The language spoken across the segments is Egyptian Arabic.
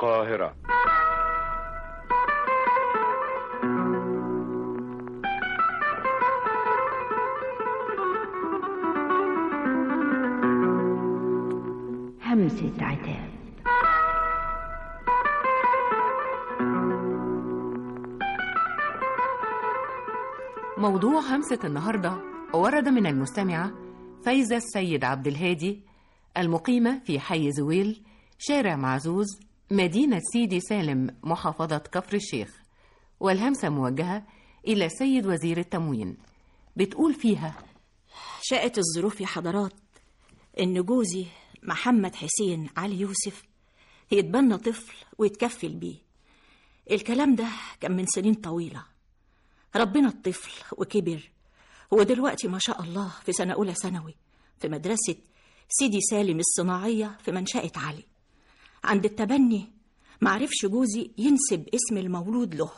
القاهرة همسة عتاب موضوع همسة النهاردة ورد من المستمعة فايزة السيد عبد الهادي المقيمة في حي زويل شارع معزوز مدينة سيدي سالم محافظة كفر الشيخ والهمسة موجهة إلى سيد وزير التموين بتقول فيها شاءت الظروف يا حضرات إن جوزي محمد حسين علي يوسف يتبنى طفل ويتكفل بيه الكلام ده كان من سنين طويلة ربنا الطفل وكبر ودلوقتي ما شاء الله في سنة أولى ثانوي في مدرسة سيدي سالم الصناعية في منشأة علي عند التبني معرفش جوزي ينسب اسم المولود له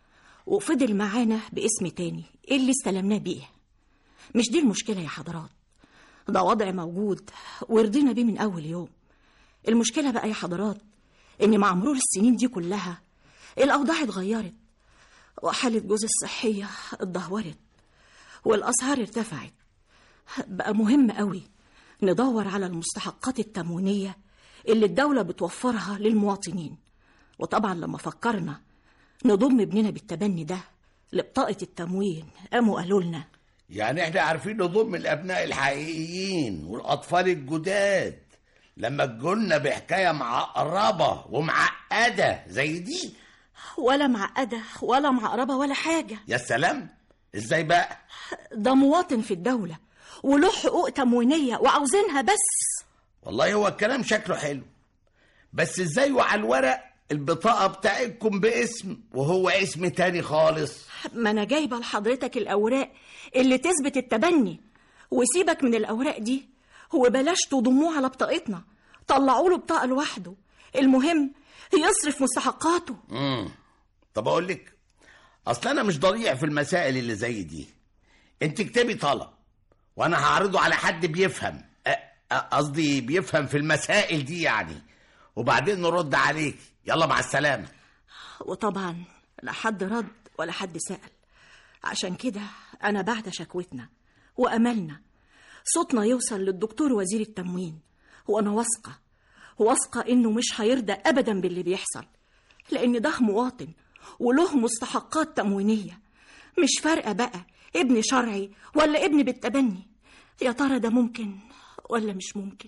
وفضل معانا باسم تاني اللي استلمناه بيه مش دي المشكلة يا حضرات ده وضع موجود ورضينا بيه من أول يوم المشكلة بقى يا حضرات إن مع مرور السنين دي كلها الأوضاع اتغيرت وحالة جوز الصحية اتدهورت والأسعار ارتفعت بقى مهم قوي ندور على المستحقات التموينية اللي الدولة بتوفرها للمواطنين وطبعا لما فكرنا نضم ابننا بالتبني ده لبطاقة التموين قاموا قالوا لنا يعني احنا عارفين نضم الابناء الحقيقيين والاطفال الجداد لما تجولنا بحكايه معقربه ومعقده زي دي ولا معقدة ولا معقربة ولا حاجة يا سلام ازاي بقى ده مواطن في الدولة وله حقوق تموينية وعاوزينها بس والله هو الكلام شكله حلو بس ازاي وعلى الورق البطاقه بتاعتكم باسم وهو اسم تاني خالص ما أنا جايبة لحضرتك الأوراق اللي تثبت التبني وسيبك من الأوراق دي وبلاش تضموه على بطاقتنا طلعوا له بطاقة لوحده المهم يصرف مستحقاته امم طب اقول لك اصل انا مش ضريع في المسائل اللي زي دي انت اكتبي طلب وانا هعرضه على حد بيفهم أ- أ- قصدي بيفهم في المسائل دي يعني وبعدين نرد عليك يلا مع السلامه وطبعا لا حد رد ولا حد سأل عشان كده أنا بعد شكوتنا وأملنا صوتنا يوصل للدكتور وزير التموين وأنا واثقة واثقة إنه مش هيرضى أبدا باللي بيحصل لأن ده مواطن وله مستحقات تموينية مش فارقة بقى ابن شرعي ولا ابن بالتبني يا ترى ده ممكن ولا مش ممكن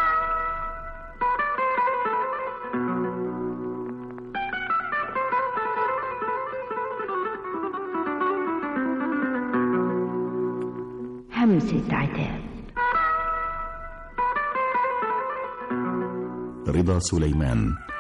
همسة عتاب رضا سليمان